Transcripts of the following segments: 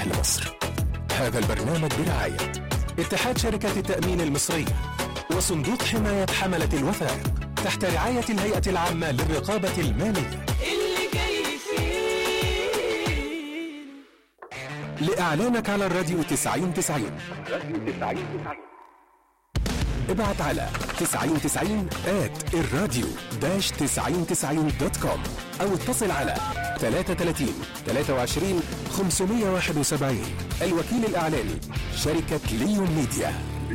لمصر هذا البرنامج برعاية اتحاد شركة التأمين المصرية وصندوق حماية حملة الوثائق تحت رعاية الهيئة العامة للرقابة المالية اللي جاي فيه لإعلانك على الراديو 90 90 ابعت على 9090 at الراديو داش 9090 دوت كوم أو اتصل على 33 23 571 الوكيل الإعلاني شركة ليون ميديا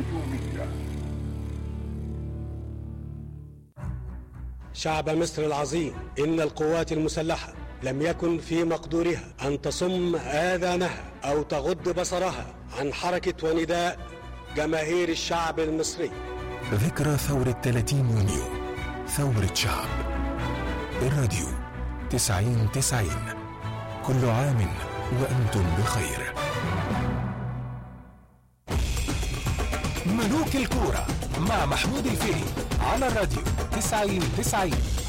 شعب مصر العظيم إن القوات المسلحة لم يكن في مقدورها أن تصم آذانها أو تغض بصرها عن حركة ونداء جماهير الشعب المصري ذكرى ثورة 30 يونيو ثورة شعب الراديو 90 90 كل عام وأنتم بخير ملوك الكورة مع محمود الفقي على الراديو 90 90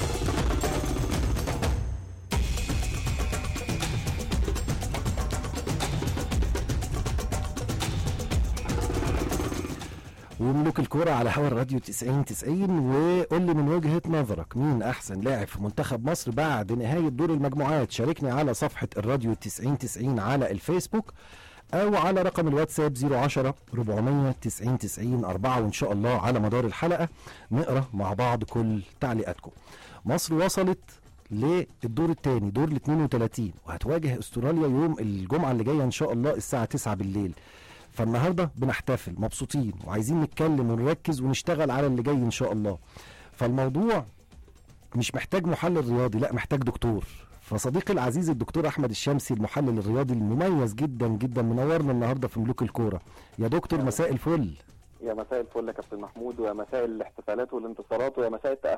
وملوك الكرة على هوا الراديو 90 90 وقول لي من وجهة نظرك مين أحسن لاعب في منتخب مصر بعد نهاية دور المجموعات شاركني على صفحة الراديو 90 90 على الفيسبوك أو على رقم الواتساب 010 490 90 4 وإن شاء الله على مدار الحلقة نقرأ مع بعض كل تعليقاتكم مصر وصلت للدور الثاني دور ال 32 وهتواجه استراليا يوم الجمعة اللي جاية إن شاء الله الساعة 9 بالليل فالنهارده بنحتفل مبسوطين وعايزين نتكلم ونركز ونشتغل على اللي جاي ان شاء الله فالموضوع مش محتاج محلل رياضي لا محتاج دكتور فصديقي العزيز الدكتور احمد الشمسي المحلل الرياضي المميز جدا جدا منورنا النهارده في ملوك الكوره يا دكتور مساء الفل يا مساء الفل يا كابتن محمود ويا مساء الاحتفالات والانتصارات ويا مساء التأهل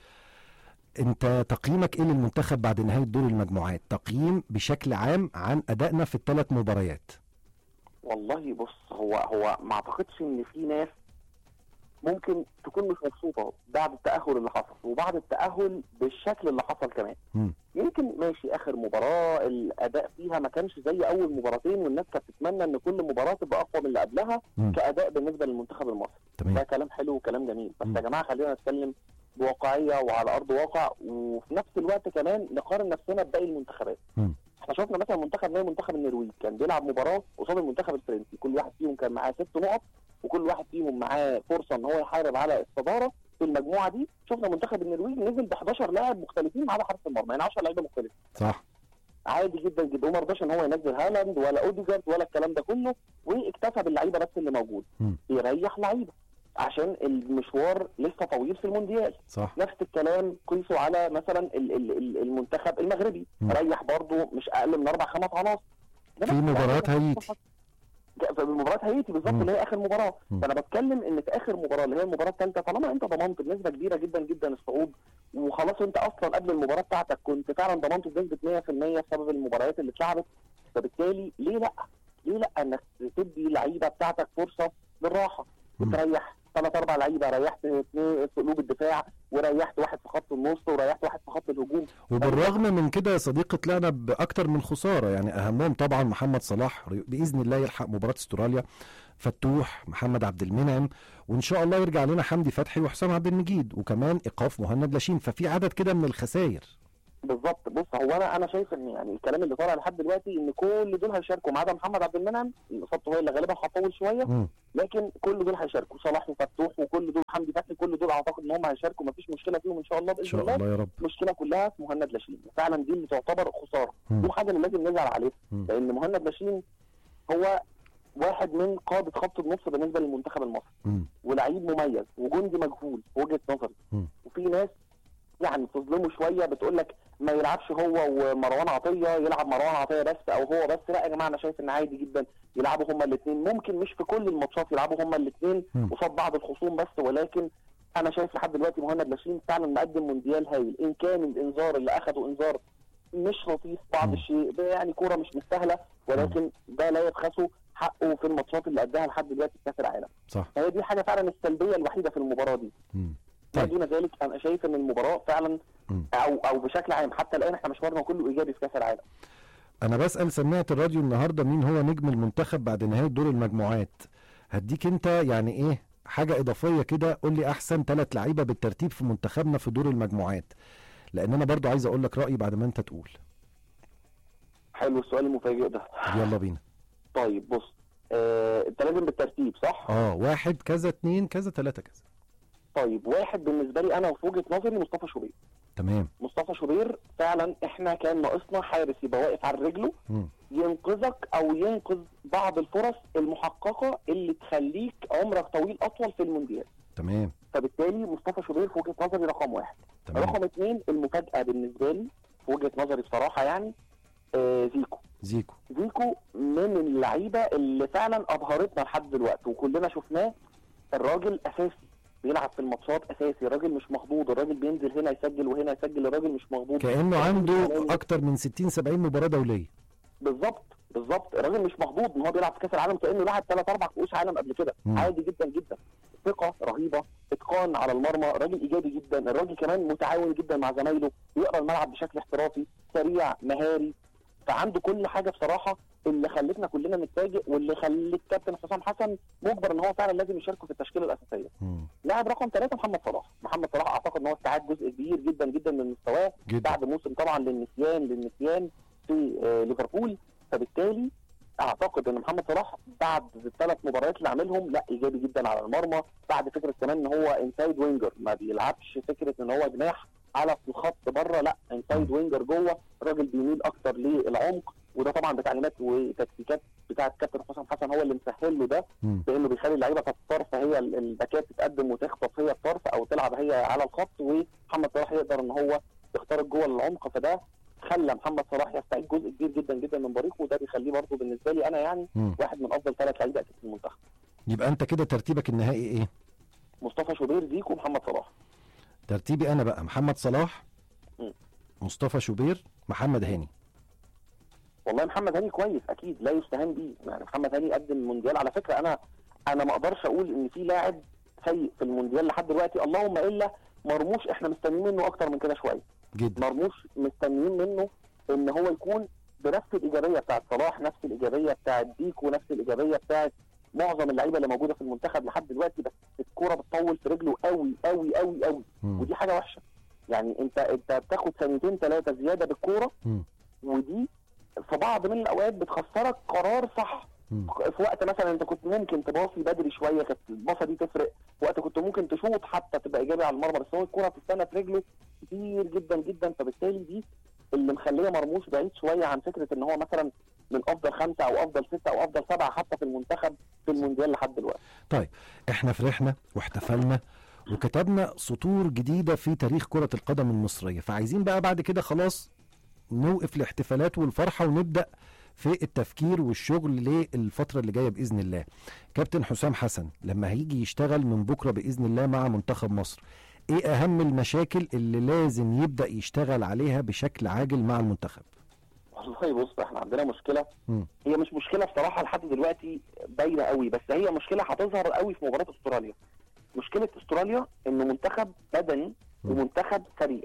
انت تقييمك ايه للمنتخب بعد نهايه دور المجموعات تقييم بشكل عام عن ادائنا في الثلاث مباريات والله بص هو هو ما اعتقدش ان في ناس ممكن تكون مش مبسوطه بعد التاهل اللي حصل وبعد التاهل بالشكل اللي حصل كمان مم. يمكن ماشي اخر مباراه الاداء فيها ما كانش زي اول مباراتين والناس كانت تتمنى ان كل مباراه تبقى اقوى من اللي قبلها مم. كاداء بالنسبه للمنتخب المصري تمام ده كلام حلو وكلام جميل بس مم. يا جماعه خلينا نتكلم بواقعيه وعلى ارض واقع وفي نفس الوقت كمان نقارن نفسنا بباقي المنتخبات مم. احنا شفنا مثلا منتخب زي منتخب النرويج كان بيلعب مباراه قصاد المنتخب الفرنسي كل واحد فيهم كان معاه ست نقط وكل واحد فيهم معاه فرصه ان هو يحارب على الصداره في المجموعه دي شفنا منتخب النرويج نزل ب 11 لاعب مختلفين ما عدا حارس المرمى يعني 10 لعيبه مختلفين صح عادي جدا جدا وما رضاش ان هو ينزل هالاند ولا اوديجارد ولا الكلام ده كله واكتفى باللعيبه بس اللي موجود مم. يريح لعيبه عشان المشوار لسه طويل في المونديال صح نفس الكلام قيسوا على مثلا ال- ال- ال- المنتخب المغربي مم. ريح برضه مش اقل من اربع خمس عناصر ده في نفس مباراة الكلام. هايتي. في مباراة هايتي بالظبط مم. اللي هي اخر مباراة مم. فانا بتكلم ان في اخر مباراة اللي هي المباراة الثالثة طالما انت ضمنت بنسبة كبيرة جدا جدا الصعود وخلاص انت اصلا قبل المباراة بتاعتك كنت فعلا ضمنته بنسبة 100% بسبب المباريات اللي اتلعبت فبالتالي ليه لا؟ ليه لا انك تدي اللعيبة بتاعتك فرصة للراحة مم. وتريح ثلاث اربع لعيبه ريحت اثنين في قلوب الدفاع وريحت واحد في خط النص وريحت واحد في خط الهجوم وبالرغم من كده يا صديقي طلعنا باكتر من خساره يعني اهمهم طبعا محمد صلاح باذن الله يلحق مباراه استراليا فتوح محمد عبد المنعم وان شاء الله يرجع لنا حمدي فتحي وحسام عبد المجيد وكمان ايقاف مهند لاشين ففي عدد كده من الخسائر بالظبط بص هو انا انا شايف ان يعني الكلام اللي طالع لحد دلوقتي ان كل دول هيشاركوا ما عدا محمد عبد المنعم اصابته هي اللي غالبا هتطول شويه مم. لكن كل دول هيشاركوا صلاح وفتوح وكل دول حمدي فتحي كل دول اعتقد ان هم هيشاركوا مفيش مشكله فيهم ان شاء الله ان باذن شاء الله الله يا رب المشكله كلها في مهند لاشين فعلا دي اللي تعتبر خساره مم. دي الحاجه اللي لازم نزعل عليها مم. لان مهند لاشين هو واحد من قاده خط النص بالنسبه للمنتخب المصري مم. ولعيب مميز وجندي مجهول في وجهه نظري مم. وفي ناس يعني تظلمه شويه بتقول لك ما يلعبش هو ومروان عطيه يلعب مروان عطيه بس او هو بس لا يا جماعه انا شايف ان عادي جدا يلعبوا هما الاثنين ممكن مش في كل الماتشات يلعبوا هما الاثنين مم. قصاد بعض الخصوم بس ولكن انا شايف لحد دلوقتي مهند لاشين فعلا مقدم مونديال هايل ان كان الانذار اللي اخده انذار مش لطيف بعض مم. الشيء ده يعني كوره مش مستاهله ولكن ده لا يبخسه حقه في الماتشات اللي اداها لحد دلوقتي في كاس العالم صح فهي دي حاجه فعلا السلبيه الوحيده في المباراه دي مم. ما طيب. دون ذلك انا شايف ان المباراه فعلا مم. او او بشكل عام حتى الان احنا مشوارنا كله ايجابي في كاس العالم انا بسال سماعه الراديو النهارده مين هو نجم المنتخب بعد نهايه دور المجموعات هديك انت يعني ايه حاجه اضافيه كده قول لي احسن ثلاث لعيبه بالترتيب في منتخبنا في دور المجموعات لان انا برضو عايز اقول لك رايي بعد ما انت تقول حلو السؤال المفاجئ ده يلا بينا طيب بص آه، انت لازم بالترتيب صح؟ اه واحد كذا اتنين كذا تلاته كذا طيب واحد بالنسبه لي انا وفي وجهه نظري مصطفى شوبير تمام مصطفى شوبير فعلا احنا كان ناقصنا حارس يبقى واقف على رجله مم. ينقذك او ينقذ بعض الفرص المحققه اللي تخليك عمرك طويل اطول في المونديال تمام فبالتالي مصطفى شوبير في وجهه نظري رقم واحد تمام رقم اثنين المفاجاه بالنسبه لي في وجهه نظري بصراحه يعني آه زيكو زيكو زيكو من اللعيبه اللي فعلا ابهرتنا لحد دلوقتي وكلنا شفناه الراجل اساسي بيلعب في الماتشات اساسي الراجل مش مخضوض الراجل بينزل هنا يسجل وهنا يسجل الراجل مش مخضوض كانه عنده اكتر من 60 70 مباراه دوليه بالظبط بالظبط الراجل مش مخضوض ان هو بيلعب في كاس العالم كانه لعب ثلاث اربع كؤوس عالم قبل كده مم. عادي جدا جدا ثقه رهيبه اتقان على المرمى راجل ايجابي جدا الراجل كمان متعاون جدا مع زمايله بيقرا الملعب بشكل احترافي سريع مهاري فعنده كل حاجه بصراحه اللي خلتنا كلنا نتفاجئ واللي خلت كابتن حسام حسن مجبر ان هو فعلا لازم يشاركه في التشكيله الاساسيه مم. لاعب رقم ثلاثة محمد صلاح محمد صلاح اعتقد ان هو استعاد جزء كبير جدا جدا من مستواه جدا بعد موسم طبعا للنسيان للنسيان في آه، ليفربول فبالتالي اعتقد ان محمد صلاح بعد الثلاث مباريات اللي عاملهم لا ايجابي جدا على المرمى بعد فكره كمان ان هو انسايد وينجر ما بيلعبش فكره ان هو جناح على في الخط بره لا انسايد وينجر جوه الراجل بيميل اكتر للعمق وده طبعا بتعليمات وتكتيكات بتاعه كابتن حسام حسن هو اللي مسهل له ده مم. لانه بيخلي اللعيبه في الطرف هي ال- الباكات تتقدم وتخطف هي الطرف او تلعب هي على الخط ومحمد صلاح يقدر ان هو يخترق جوه العمق فده خلى محمد صلاح يستعيد جزء كبير جدا جدا من بريقه وده بيخليه برضه بالنسبه لي انا يعني مم. واحد من افضل ثلاث لعيبه اكيد في المنتخب يبقى انت كده ترتيبك النهائي ايه مصطفى شوبير زيكو محمد صلاح ترتيبي انا بقى محمد صلاح مم. مصطفى شوبير محمد هاني والله محمد هاني كويس اكيد لا يستهان بيه يعني محمد هاني قدم المونديال على فكره انا انا ما اقدرش اقول ان في لاعب سيء في المونديال لحد دلوقتي اللهم الا مرموش احنا مستنيين منه اكتر من كده شويه جدا مرموش مستنيين منه ان هو يكون بنفس الايجابيه بتاعت صلاح نفس الايجابيه بتاعت ديكو نفس الايجابيه بتاعت معظم اللعيبه اللي موجوده في المنتخب لحد دلوقتي بس الكوره بتطول في رجله قوي قوي قوي قوي مم. ودي حاجه وحشه يعني انت انت بتاخد ثانيتين ثلاثه زياده بالكوره مم. ودي في بعض من الاوقات بتخسرك قرار صح مم. في وقت مثلا انت كنت ممكن تباصي بدري شويه كانت الباصه دي تفرق في وقت كنت ممكن تشوط حتى تبقى ايجابي على المرمى بس هو الكوره بتستنى في رجله كتير جدا جدا فبالتالي دي اللي مخليه مرموش بعيد شويه عن فكره ان هو مثلا من افضل خمسه او افضل سته او افضل سبعه حتى في المنتخب في المونديال لحد دلوقتي طيب احنا فرحنا واحتفلنا وكتبنا سطور جديدة في تاريخ كرة القدم المصرية فعايزين بقى بعد كده خلاص نوقف الاحتفالات والفرحة ونبدأ في التفكير والشغل للفترة اللي جاية بإذن الله كابتن حسام حسن لما هيجي يشتغل من بكرة بإذن الله مع منتخب مصر ايه اهم المشاكل اللي لازم يبدأ يشتغل عليها بشكل عاجل مع المنتخب والله بص احنا عندنا مشكله مم. هي مش مشكله بصراحه لحد دلوقتي باينه قوي بس هي مشكله هتظهر قوي في مباراه استراليا مشكله استراليا انه منتخب بدني مم. ومنتخب سريع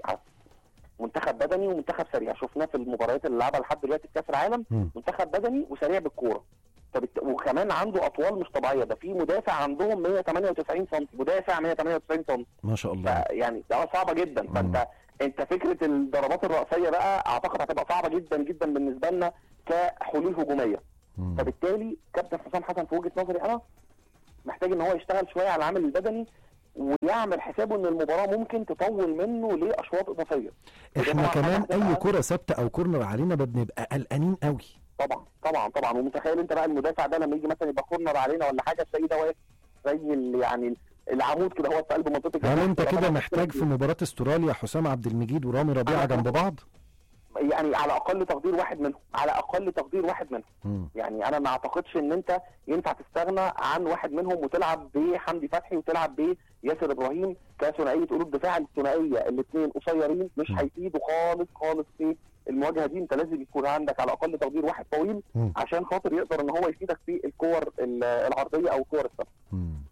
منتخب بدني ومنتخب سريع شفناه في المباريات اللي لعبها لحد دلوقتي في كاس العالم مم. منتخب بدني وسريع بالكوره فبالت... وكمان عنده اطوال مش طبيعيه ده في مدافع عندهم 198 سم مدافع 198 سم ما شاء الله يعني ده صعبه جدا فانت انت فكره الضربات الراسيه بقى اعتقد هتبقى صعبه جدا جدا بالنسبه لنا كحلول هجوميه مم. فبالتالي كابتن حسام حسن في وجهه نظري انا محتاج ان هو يشتغل شويه على العامل البدني ويعمل حسابه ان المباراه ممكن تطول منه لاشواط اضافيه وده احنا طبعاً كمان هتبقى- اي كرة ثابتة او كورنر علينا بنبقى قلقانين قوي طبعا طبعا طبعا ومتخيل انت بقى المدافع ده لما يجي مثلا يبقى كورنر علينا ولا حاجه تلاقيه ده واقف زي ال- يعني العمود كده هو في قلب منطقه هل الجزاء. انت كده طبعاً محتاج في مباراة استراليا حسام عبد المجيد ورامي ربيعة أنا- جنب بعض؟ يعني على اقل تقدير واحد منهم على اقل تقدير واحد منهم مم. يعني انا ما اعتقدش ان انت ينفع تستغنى عن واحد منهم وتلعب بحمدي فتحي وتلعب بياسر ابراهيم كثنائيه قلوب دفاع الثنائيه الاثنين قصيرين مش م. هيفيدوا خالص خالص في المواجهه دي انت لازم يكون عندك على اقل تقدير واحد طويل م. عشان خاطر يقدر ان هو يفيدك في الكور ال- العرضيه او الكور الثابته مم.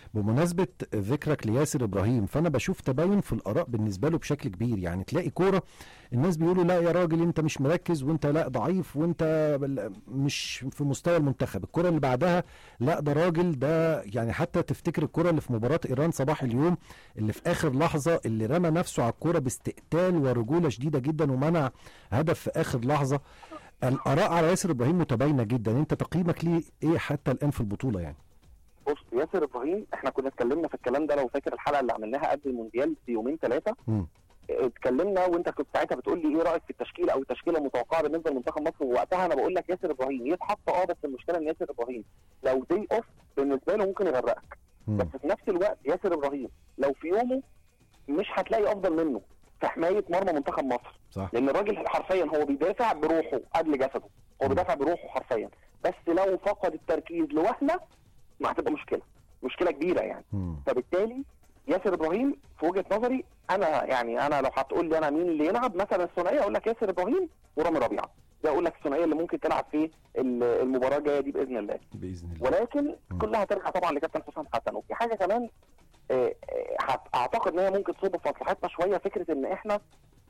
بمناسبة ذكرك لياسر إبراهيم فأنا بشوف تباين في الآراء بالنسبة له بشكل كبير يعني تلاقي كورة الناس بيقولوا لا يا راجل أنت مش مركز وأنت لا ضعيف وأنت بل- مش في مستوى المنتخب الكرة اللي بعدها لا ده راجل ده يعني حتى تفتكر الكرة اللي في مباراة إيران صباح اليوم اللي في آخر لحظة اللي رمى نفسه على الكرة باستقتال ورجولة شديدة جدا ومنع هدف في آخر لحظة الآراء على ياسر إبراهيم متباينة جدا أنت تقييمك ليه إيه حتى الآن في البطولة يعني بص ياسر ابراهيم احنا كنا اتكلمنا في الكلام ده لو فاكر الحلقه اللي عملناها قبل المونديال بيومين ثلاثه مم. اتكلمنا وانت كنت ساعتها بتقول لي ايه رايك في التشكيله او التشكيله المتوقعه بالنسبه لمنتخب مصر ووقتها انا بقول لك ياسر ابراهيم يتحط اه بس المشكله ان ياسر ابراهيم لو دي اوف بالنسبه له ممكن يغرقك مم. بس في نفس الوقت ياسر ابراهيم لو في يومه مش هتلاقي افضل منه في حمايه مرمى منتخب مصر صح لان الراجل حرفيا هو بيدافع بروحه قبل جسده هو بيدافع بروحه حرفيا بس لو فقد التركيز لوهله ما هتبقى مشكله مشكله كبيره يعني مم. فبالتالي ياسر ابراهيم في وجهه نظري انا يعني انا لو هتقول لي انا مين اللي يلعب مثلا الثنائيه اقول لك ياسر ابراهيم ورامي ربيعه ده اقول لك الثنائيه اللي ممكن تلعب في ال- المباراه الجايه دي باذن الله باذن الله ولكن مم. كلها ترجع طبعا لكابتن حسام حسن وفي حاجه كمان آه، آه، هت- اعتقد ان هي ممكن تصب في مصلحتنا شويه فكره ان احنا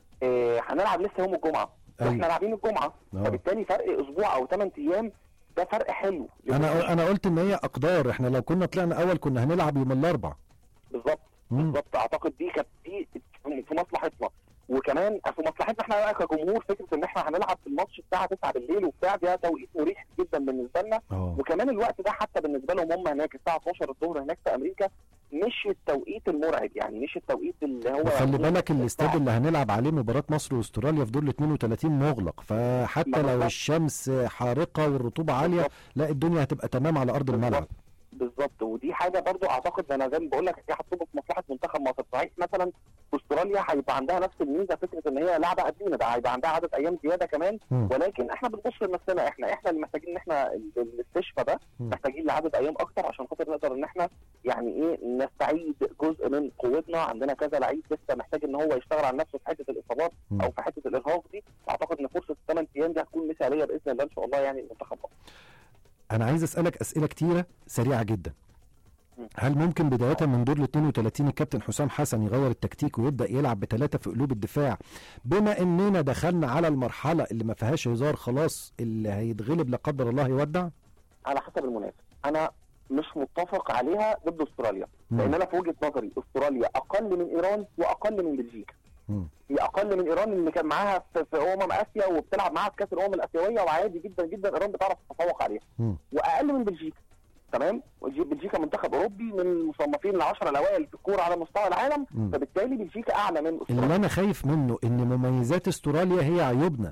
آه، هنلعب لسه يوم الجمعه أيوة. واحنا لاعبين الجمعه آه. فبالتالي فرق اسبوع او 8 ايام ده فرق حلو انا انا قلت ان هي اقدار احنا لو كنا طلعنا اول كنا هنلعب يوم الاربع بالظبط مم. بالظبط اعتقد دي كانت دي في مصلحتنا وكمان في مصلحتنا احنا بقى كجمهور فكره ان احنا هنلعب في الماتش الساعه 9 بالليل وبتاع ده توقيت مريح جدا بالنسبه لنا اه وكمان الوقت ده حتى بالنسبه لهم هم هناك الساعه 12 الظهر هناك في امريكا مش التوقيت المرعب يعني مش التوقيت اللي هو وخلي بالك الاستاد اللي هنلعب عليه مباراة مصر واستراليا في دور ال 32 مغلق فحتى ما لو بالظبط. الشمس حارقة والرطوبة عالية بالظبط. لا الدنيا هتبقى تمام على ارض الملعب بالظبط. بالظبط ودي حاجه برضو اعتقد انا زي ما بقول لك دي هتصب في مصلحه منتخب مصر صحيح مثلا استراليا هيبقى عندها نفس الميزه فكره ان هي لعبه قديمه ده هيبقى عندها عدد ايام زياده كمان مم. ولكن احنا بنبص لنفسنا احنا احنا اللي محتاجين ان احنا ال- الاستشفاء ده مم. محتاجين لعدد ايام اكتر عشان خاطر نقدر ان احنا يعني ايه نستعيد جزء من قوتنا عندنا كذا لعيب لسه محتاج ان هو يشتغل على نفسه في حته الاصابات مم. او في حته الارهاق دي اعتقد ان فرصه الثمان ايام دي هتكون مثاليه باذن الله ان شاء الله يعني المنتخب مصر انا عايز اسالك اسئله كتيره سريعه جدا مم. هل ممكن بداية من دور ال 32 الكابتن حسام حسن يغير التكتيك ويبدأ يلعب بثلاثة في قلوب الدفاع بما اننا دخلنا على المرحلة اللي ما فيهاش هزار خلاص اللي هيتغلب لا قدر الله يودع؟ على حسب المنافس انا مش متفق عليها ضد استراليا مم. لان انا في وجهه نظري استراليا اقل من ايران واقل من بلجيكا مم. هي اقل من ايران اللي كان معاها في, في امم اسيا وبتلعب معاها في كاس الامم الاسيويه وعادي جدا جدا ايران بتعرف تتفوق عليها مم. واقل من بلجيكا تمام وجي- بلجيكا منتخب اوروبي من المصنفين العشره الاوائل في الكوره على مستوى العالم مم. فبالتالي بلجيكا اعلى من استراليا اللي انا خايف منه ان مميزات استراليا هي عيوبنا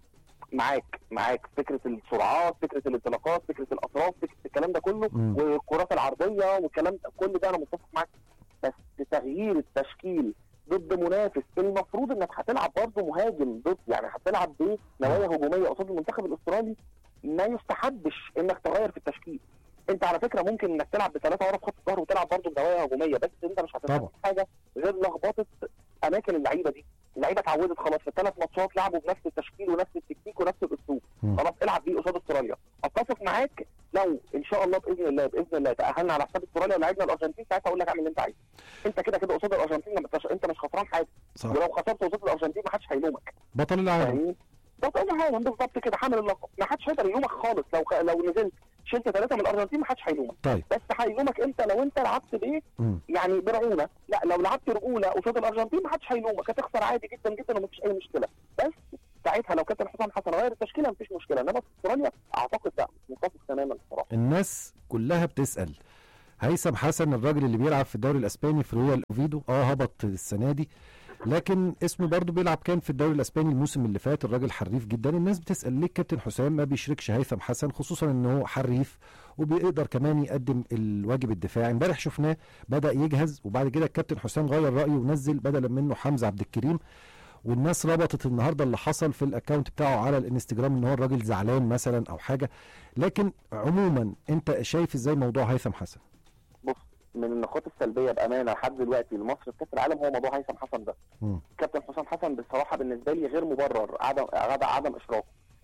معاك معاك فكره السرعات فكره الانطلاقات فكره الاطراف فكره الكلام ده كله مم. والكرات العرضيه والكلام ده كل ده انا متفق معاك بس تغيير التشكيل ضد منافس المفروض انك هتلعب برضه مهاجم ضد يعني هتلعب بنوايا هجوميه قصاد المنتخب الاسترالي ما يستحبش انك تغير في التشكيل انت على فكره ممكن انك تلعب بثلاثه ورا في خط الظهر وتلعب برضه بنوايا هجوميه بس انت مش طبعا. هتستفيد حاجه غير لخبطه اماكن اللعيبه دي اللعيبه اتعودت خلاص في الثلاث ماتشات لعبوا بنفس التشكيل ونفس التكتيك ونفس الاسلوب مم. خلاص العب بيه قصاد استراليا اتفق معاك لو ان شاء الله باذن الله باذن الله تاهلنا على حساب استراليا ولعبنا الارجنتين ساعتها اقول لك اعمل اللي انت عايزه انت كده كده قصاد الارجنتين ما بتش... انت مش خسران حاجه صح ولو خسرت قصاد الارجنتين ما حدش هيلومك بطل العالم فاهمني ده كل حاجه بالظبط كده حامل اللقب ما حدش هيقدر يلومك خالص لو خ... لو نزلت شلت ثلاثه من الارجنتين ما حدش هيلومك طيب بس هيلومك امتى لو انت لعبت بايه مم. يعني برعونه لا لو لعبت رجوله قصاد الارجنتين ما حدش هيلومك هتخسر عادي جدا جدا ومفيش اي مشكله بس ساعتها لو كابتن حسام حسن غير التشكيله مفيش مشكله انما في استراليا اعتقد لا مش متفق تماما بصراحه الناس كلها بتسأل هيثم حسن الراجل اللي بيلعب في الدوري الاسباني في رويال اوفيدو اه هبط السنه دي لكن اسمه برضه بيلعب كان في الدوري الاسباني الموسم اللي فات الراجل حريف جدا الناس بتسال ليه الكابتن حسام ما بيشركش هيثم حسن خصوصا ان هو حريف وبيقدر كمان يقدم الواجب الدفاعي امبارح شفناه بدا يجهز وبعد كده الكابتن حسام غير رايه ونزل بدلا منه حمزه عبد الكريم والناس ربطت النهارده اللي حصل في الاكونت بتاعه على الانستجرام ان هو الراجل زعلان مثلا او حاجه لكن عموما انت شايف ازاي موضوع هيثم حسن بص من النقاط السلبيه بامانه لحد دلوقتي لمصر في كاس العالم هو موضوع هيثم حسن ده مم. كابتن حسام حسن بصراحه بالنسبه لي غير مبرر عدم عدم, عدم اشراكه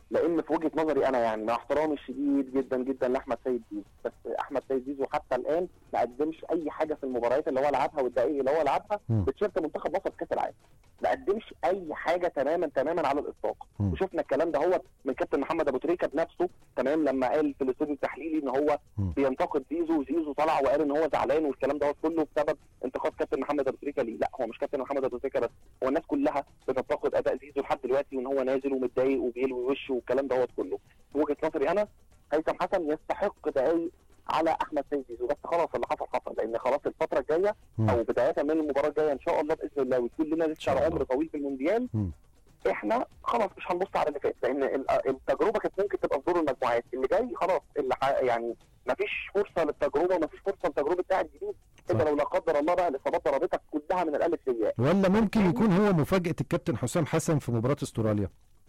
لان في وجهه نظري انا يعني مع احترامي الشديد جدا جدا لاحمد سيد زيزو بس احمد سيد زيزو حتى الان ما قدمش اي حاجه في المباريات اللي هو لعبها والدقائق اللي هو لعبها مم. بتشيرت منتخب مصر في كاس العالم ما قدمش اي حاجه تماما تماما على الاطلاق مم. وشفنا الكلام ده هو من كابتن محمد ابو تريكه بنفسه تمام لما قال في الاستوديو التحليلي ان هو مم. بينتقد زيزو وزيزو طلع وقال ان هو زعلان والكلام ده كله بسبب انتقاد كابتن محمد ابو تريكه ليه لا هو مش كابتن محمد ابو تريكه بس هو الناس كلها بتنتقد اداء زيزو لحد دلوقتي وان هو نازل ومتضايق وبيلوي وشه والكلام ده كله في وجهه نظري انا هيثم حسن يستحق دقايق على احمد سيد زيزو بس خلاص اللي حصل حصل لان خلاص الفتره الجايه مم. او بدايه من المباراه الجايه ان شاء الله باذن الله ويكون لنا لسه شاء الله. عمر طويل في المونديال مم. احنا خلاص مش هنبص على اللي فات لان ال- التجربه كانت ممكن تبقى في دور المجموعات اللي جاي خلاص اللي ح- يعني مفيش فرصه للتجربه ومفيش فرصه لتجربه لاعب جديد انت صح. لو لا قدر الله بقى الاصابات ضربتك كلها من الالف للياء ولا ممكن يكون هو مفاجاه الكابتن حسام حسن في مباراه استراليا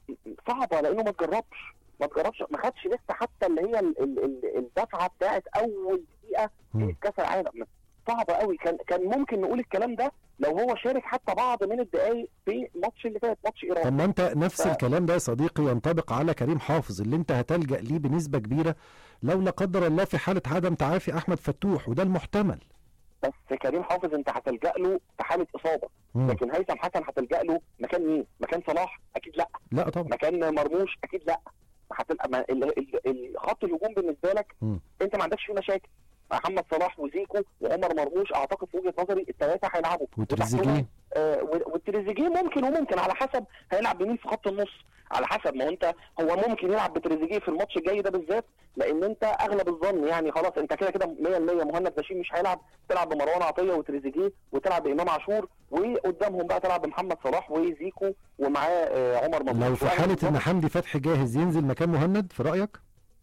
صعبه لانه ما تجربش ما تجربش ما خدش لسه حتى اللي هي ال- ال- ال- الدفعه بتاعت اول دقيقه مم. في كاس العالم صعبه قوي كان كان ممكن نقول الكلام ده لو هو شارك حتى بعض من الدقائق في الماتش اللي فات ماتش ايران طب ما انت نفس ف- الكلام ده يا صديقي ينطبق على كريم حافظ اللي انت هتلجأ ليه بنسبة كبيرة لو لا قدر الله في حالة عدم تعافي احمد فتوح وده المحتمل بس كريم حافظ انت هتلجا له في حاله اصابه مم. لكن هيثم حسن هتلجا له مكان مين؟ مكان صلاح اكيد لا لا طبعا مكان مرموش اكيد لا هتبقى ما- ال- ال- ال- خط الهجوم بالنسبه لك مم. انت ما عندكش فيه مشاكل محمد صلاح وزيكو وعمر مرموش اعتقد في وجهه نظري الثلاثه هيلعبوا وتريزيجيه وتحتهم، آه و- والتريزيجيه ممكن وممكن على حسب هيلعب بمين في خط النص على حسب ما هو انت هو ممكن يلعب بتريزيجيه في الماتش الجاي ده بالذات لان انت اغلب الظن يعني خلاص انت كده كده 100% مهند بشير مش هيلعب تلعب بمروان عطيه وتريزيجيه وتلعب بامام عاشور وقدامهم بقى تلعب بمحمد صلاح وزيكو ومعاه آه عمر مرموش لو في وأغلب حالة الظن- ان حمدي فتحي جاهز ينزل مكان مهند في رأيك؟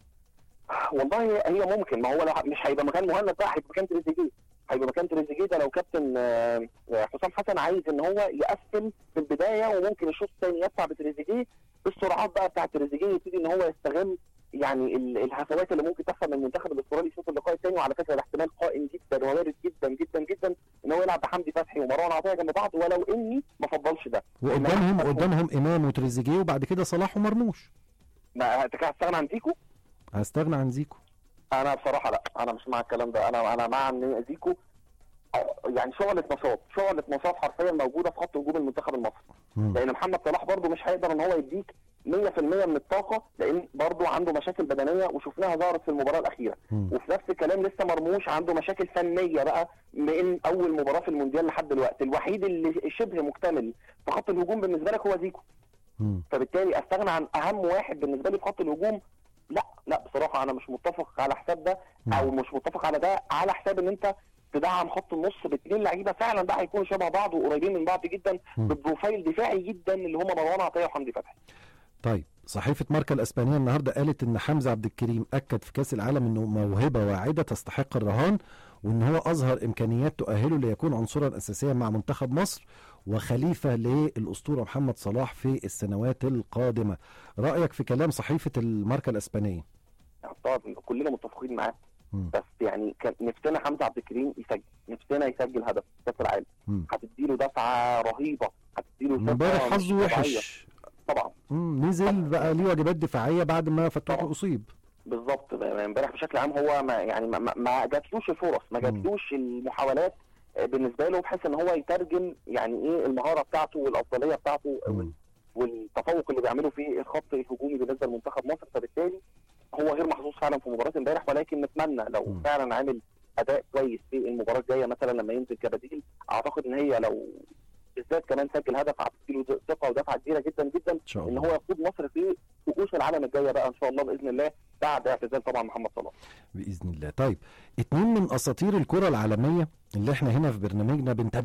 والله هي ممكن ما هو لو مش هيبقى مكان مهند بقى هيبقى مكان تريزيجيه هيبقى مكان تريزيجيه ده لو كابتن آه، حسام حسن عايز ان هو يقسم في البدايه وممكن الشوط الثاني يدفع بتريزيجيه بالسرعات بقى بتاع تريزيجيه يبتدي ان هو يستغل يعني ال- الهفوات اللي ممكن تحصل من المنتخب الاسترالي في شوط اللقاء الثاني وعلى فكره ده احتمال قائم جدا ووارد جدا جدا جدا ان هو يلعب بحمدي فتحي ومروان عطيه جنب بعض ولو اني ما افضلش ده وقدامهم إن أحمد- قدامهم امام وتريزيجيه وبعد كده صلاح ومرموش ما انت كده هتستغنى عن زيكو هستغنى عن زيكو انا بصراحه لا انا مش مع الكلام ده انا انا مع ان زيكو آه، يعني شغله نشاط شغله نشاط حرفيا موجوده في خط هجوم المنتخب المصري مم. لان محمد صلاح برده مش هيقدر ان هو يديك 100% من الطاقه لان برده عنده مشاكل بدنيه وشفناها ظهرت في المباراه الاخيره مم. وفي نفس الكلام لسه مرموش عنده مشاكل فنيه بقى من اول مباراه في المونديال لحد دلوقتي الوحيد اللي شبه مكتمل في خط الهجوم بالنسبه لك هو زيكو مم. فبالتالي استغنى عن اهم واحد بالنسبه لي في خط الهجوم لا لا بصراحه انا مش متفق على حساب ده او مش متفق على ده على حساب ان انت تدعم خط النص باثنين لعيبه فعلا بقى هيكونوا شبه بعض وقريبين من بعض جدا مم. ببروفايل دفاعي جدا اللي هم مروان عطيه وحمدي فتحي طيب صحيفة ماركا الأسبانية النهاردة قالت إن حمزة عبد الكريم أكد في كأس العالم إنه موهبة واعدة تستحق الرهان وإن هو أظهر إمكانيات تؤهله ليكون عنصرا أساسيا مع منتخب مصر وخليفة للأسطورة محمد صلاح في السنوات القادمة رأيك في كلام صحيفة الماركا الأسبانية يعني طبعا كلنا متفقين معاه مم. بس يعني كان نفسنا حمزه عبد الكريم يسجل نفسنا يسجل هدف في كاس العالم مم. هتديله دفعه رهيبه هتديله ثقة امبارح مش حظه طبيعية. وحش طبعا مم. نزل بقى ليه واجبات دفاعية بعد ما فتوح طبعا. أصيب بالظبط امبارح بشكل عام هو ما يعني ما, ما- ما جاتلوش الفرص ما مم. جاتلوش المحاولات آه، بالنسبه له بحيث ان هو يترجم يعني ايه المهاره بتاعته والافضليه بتاعته مم. والتفوق اللي بيعمله في الخط الهجومي بالنسبه لمنتخب مصر فبالتالي هو غير محظوظ فعلا في مباراه امبارح ولكن نتمنى لو مم. فعلا عامل اداء كويس في المباراه الجايه مثلا لما ينزل كبديل اعتقد ان هي لو بالذات كمان سجل هدف هتديله ثقه ودفعه كبيره جدا جدا إن شاء ان الله هو يقود مصر في كؤوس العالم الجايه بقى ان شاء الله باذن الله بعد اعتزال طبعا محمد صلاح بإذن الله طيب اتنين من أساطير الكرة العالمية اللي احنا هنا في برنامجنا بنتابع